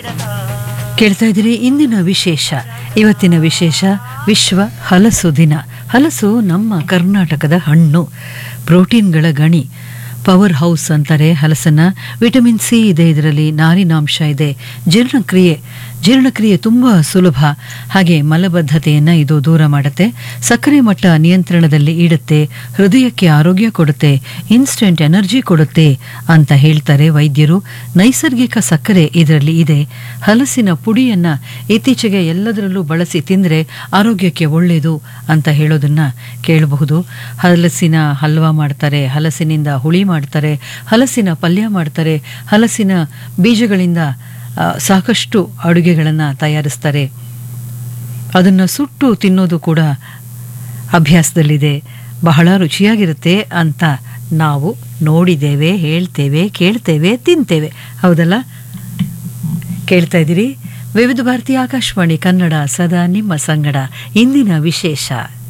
ಕೇಳ್ತಾ ಇದ್ದೀರಿ ಇಂದಿನ ವಿಶೇಷ ಇವತ್ತಿನ ವಿಶೇಷ ವಿಶ್ವ ಹಲಸು ದಿನ ಹಲಸು ನಮ್ಮ ಕರ್ನಾಟಕದ ಹಣ್ಣು ಪ್ರೋಟೀನ್ಗಳ ಗಣಿ ಪವರ್ ಹೌಸ್ ಅಂತಾರೆ ಹಲಸನ್ನ ವಿಟಮಿನ್ ಸಿ ಇದೆ ಇದರಲ್ಲಿ ನಾರಿನಾಂಶ ಇದೆ ಜೀರ್ಣಕ್ರಿಯೆ ಜೀರ್ಣಕ್ರಿಯೆ ತುಂಬ ಸುಲಭ ಹಾಗೆ ಮಲಬದ್ಧತೆಯನ್ನು ಇದು ದೂರ ಮಾಡುತ್ತೆ ಸಕ್ಕರೆ ಮಟ್ಟ ನಿಯಂತ್ರಣದಲ್ಲಿ ಇಡುತ್ತೆ ಹೃದಯಕ್ಕೆ ಆರೋಗ್ಯ ಕೊಡುತ್ತೆ ಇನ್ಸ್ಟೆಂಟ್ ಎನರ್ಜಿ ಕೊಡುತ್ತೆ ಅಂತ ಹೇಳ್ತಾರೆ ವೈದ್ಯರು ನೈಸರ್ಗಿಕ ಸಕ್ಕರೆ ಇದರಲ್ಲಿ ಇದೆ ಹಲಸಿನ ಪುಡಿಯನ್ನು ಇತ್ತೀಚೆಗೆ ಎಲ್ಲದರಲ್ಲೂ ಬಳಸಿ ತಿಂದರೆ ಆರೋಗ್ಯಕ್ಕೆ ಒಳ್ಳೆಯದು ಅಂತ ಹೇಳೋದನ್ನ ಕೇಳಬಹುದು ಹಲಸಿನ ಹಲ್ವಾ ಮಾಡ್ತಾರೆ ಹಲಸಿನಿಂದ ಹುಳಿ ಮಾಡ್ತಾರೆ ಹಲಸಿನ ಪಲ್ಯ ಮಾಡ್ತಾರೆ ಹಲಸಿನ ಬೀಜಗಳಿಂದ ಆ, ಸಾಕಷ್ಟು ಅಡುಗೆಗಳನ್ನು ತಯಾರಿಸ್ತಾರೆ ಅದನ್ನು ಸುಟ್ಟು ತಿನ್ನೋದು ಕೂಡ ಅಭ್ಯಾಸದಲ್ಲಿದೆ ಬಹಳ ರುಚಿಯಾಗಿರುತ್ತೆ ಅಂತ ನಾವು ನೋಡಿದ್ದೇವೆ ಹೇಳ್ತೇವೆ ಕೇಳ್ತೇವೆ ತಿಂತೇವೆ ಹೌದಲ್ಲ ಕೇಳ್ತಾ ಇದ್ದೀರಿ ವಿವಿಧ ಭಾರತಿ ಆಕಾಶವಾಣಿ ಕನ್ನಡ ಸದಾ ನಿಮ್ಮ ಸಂಗಡ ಇಂದಿನ ವಿಶೇಷ